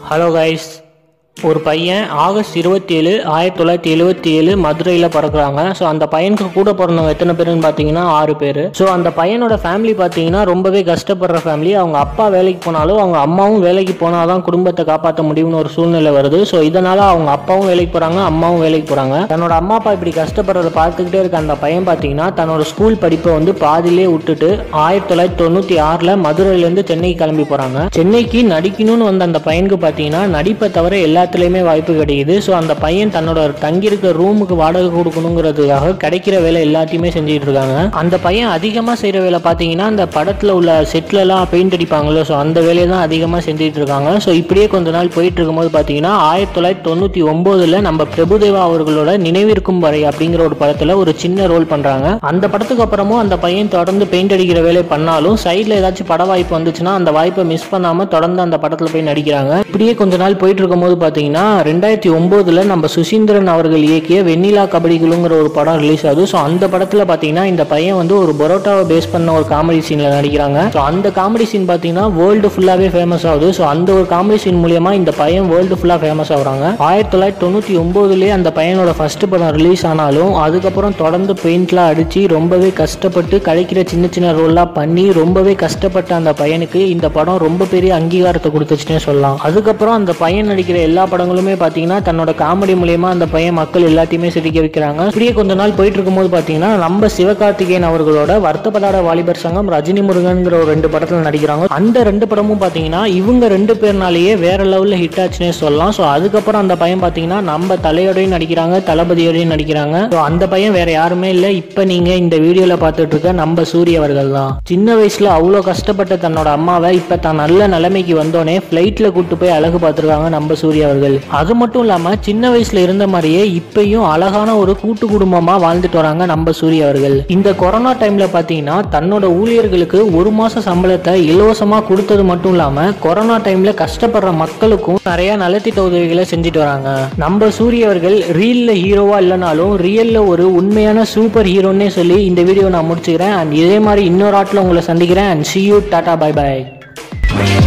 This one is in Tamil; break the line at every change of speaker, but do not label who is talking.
ஹலோ கைஸ் ஒரு பையன் ஆகஸ்ட் இருபத்தேழு ஆயிரத்தி தொள்ளாயிரத்தி எழுபத்தி ஏழு மதுரையில் பிறக்குறாங்க ஸோ அந்த பையனுக்கு கூட பிறந்தவங்க எத்தனை பேருன்னு பார்த்தீங்கன்னா ஆறு பேர் ஸோ அந்த பையனோட ஃபேமிலி பார்த்தீங்கன்னா ரொம்பவே கஷ்டப்படுற ஃபேமிலி அவங்க அப்பா வேலைக்கு போனாலும் அவங்க அம்மாவும் வேலைக்கு போனால் தான் குடும்பத்தை காப்பாற்ற முடியும்னு ஒரு சூழ்நிலை வருது ஸோ இதனால் அவங்க அப்பாவும் வேலைக்கு போகிறாங்க அம்மாவும் வேலைக்கு போகிறாங்க தன்னோட அம்மா அப்பா இப்படி கஷ்டப்படுறத பார்த்துக்கிட்டே இருக்க அந்த பையன் பார்த்தீங்கன்னா தன்னோட ஸ்கூல் படிப்பை வந்து பாதியிலே விட்டுட்டு ஆயிரத்தி தொள்ளாயிரத்தி தொண்ணூற்றி ஆறில் மதுரையிலேருந்து சென்னைக்கு கிளம்பி போகிறாங்க சென்னைக்கு நடிக்கணும்னு வந்த அந்த பையனுக்கு பார்த்தீங்கன்னா நடிப்பை தவிர எல்லாத்துலேயுமே வாய்ப்பு கிடைக்குது ஸோ அந்த பையன் தன்னோட தங்கியிருக்க ரூமுக்கு வாடகை கொடுக்கணுங்கிறதுக்காக கிடைக்கிற வேலை எல்லாத்தையுமே செஞ்சுட்டு இருக்காங்க அந்த பையன் அதிகமாக செய்கிற வேலை பார்த்தீங்கன்னா அந்த படத்தில் உள்ள செட்லலாம் பெயிண்ட் அடிப்பாங்களோ ஸோ அந்த வேலையை தான் அதிகமாக செஞ்சுட்டு இருக்காங்க ஸோ இப்படியே கொஞ்ச நாள் போயிட்டு இருக்கும்போது பார்த்தீங்கன்னா ஆயிரத்தி தொள்ளாயிரத்தி தொண்ணூற்றி ஒம்போதில் நம்ம பிரபுதேவா அவர்களோட நினைவிருக்கும் வரை அப்படிங்கிற ஒரு படத்தில் ஒரு சின்ன ரோல் பண்ணுறாங்க அந்த படத்துக்கு அப்புறமும் அந்த பையன் தொடர்ந்து பெயிண்ட் அடிக்கிற வேலையை பண்ணாலும் சைடில் ஏதாச்சும் பட வாய்ப்பு வந்துச்சுன்னா அந்த வாய்ப்பை மிஸ் பண்ணாமல் தொடர்ந்து அந்த படத்தில் போய் நடிக்கிறாங்க இப்படியே கொஞ்ச நாள் போயிட்டு இருக்கும்போது பார்த்தீங்கன்னா ரெண்டாயிரத்தி ஒம்போதில் நம்ம சுசீந்திரன் அவர்கள் இயக்கிய வெண்ணிலா கபடிகளுங்கிற ஒரு படம் ரிலீஸ் ஆகுது ஸோ அந்த படத்தில் பார்த்தீங்கன்னா இந்த பையன் வந்து ஒரு பரோட்டாவை பேஸ் பண்ண ஒரு காமெடி சீனில் நடிக்கிறாங்க ஸோ அந்த காமெடி சீன் பார்த்தீங்கன்னா வேர்ல்டு ஃபுல்லாகவே ஃபேமஸ் ஆகுது ஸோ அந்த ஒரு காமெடி சீன் மூலியமா இந்த பையன் வேர்ல்டு ஃபுல்லாக ஃபேமஸ் ஆகுறாங்க ஆயிரத்தி தொள்ளாயிரத்தி தொண்ணூற்றி ஒம்போதுலேயே அந்த பையனோட ஃபர்ஸ்ட் படம் ரிலீஸ் ஆனாலும் அதுக்கப்புறம் தொடர்ந்து பெயிண்ட்லாம் அடித்து ரொம்பவே கஷ்டப்பட்டு கிடைக்கிற சின்ன சின்ன ரோல்லாம் பண்ணி ரொம்பவே கஷ்டப்பட்ட அந்த பையனுக்கு இந்த படம் ரொம்ப பெரிய அங்கீகாரத்தை கொடுத்துச்சுன்னே சொல்லலாம் அதுக்கப்புறம் அந்த பையன் நடிக்கிற எல்லா படங்களுமே பார்த்தீங்கன்னா தன்னோட காமெடி மூலியமா அந்த பையன் மக்கள் எல்லாத்தையுமே சிரிக்க வைக்கிறாங்க இப்படியே கொஞ்ச நாள் போயிட்டு இருக்கும்போது பார்த்தீங்கன்னா நம்ம சிவகார்த்திகேயன் அவர்களோட வருத்தப்படாத வாலிபர் சங்கம் ரஜினி முருகன்ங்கிற ஒரு ரெண்டு படத்தில் நடிக்கிறாங்க அந்த ரெண்டு படமும் பார்த்தீங்கன்னா இவங்க ரெண்டு பேர்னாலேயே வேற லெவலில் ஹிட் ஆச்சுன்னே சொல்லலாம் ஸோ அதுக்கப்புறம் அந்த பையன் பார்த்தீங்கன்னா நம்ம தலையோடையும் நடிக்கிறாங்க தளபதியோடையும் நடிக்கிறாங்க ஸோ அந்த பையன் வேற யாருமே இல்லை இப்போ நீங்க இந்த வீடியோல பார்த்துட்டு இருக்க நம்ம சூரிய அவர்கள் தான் சின்ன வயசுல அவ்வளோ கஷ்டப்பட்ட தன்னோட அம்மாவை இப்போ தான் நல்ல நிலைமைக்கு வந்தோடனே ஃப்ளைட்ல கூட்டு போய் அழகு பார்த்துருக்காங்க நம்ம சூரிய அவர்கள் அது மட்டும் இல்லாம சின்ன வயசுல இருந்த மாதிரியே இப்பயும் அழகான ஒரு கூட்டு குடும்பமா வாழ்ந்துட்டு வராங்க நம்ம சூரிய அவர்கள் இந்த கொரோனா டைம்ல பாத்தீங்கன்னா தன்னோட ஊழியர்களுக்கு ஒரு மாச சம்பளத்தை இலவசமா கொடுத்தது மட்டும் இல்லாம கொரோனா டைம்ல கஷ்டப்படுற மக்களுக்கும் நிறைய நலத்திட்ட உதவிகளை செஞ்சுட்டு வராங்க நம்ம சூரிய அவர்கள் ரீல்ல ஹீரோவா இல்லைனாலும் ரியல்ல ஒரு உண்மையான சூப்பர் ஹீரோன்னே சொல்லி இந்த வீடியோ நான் முடிச்சுக்கிறேன் அண்ட் இதே மாதிரி இன்னொரு ஆட்டில் உங்களை சந்திக்கிறேன் and see you tata bye by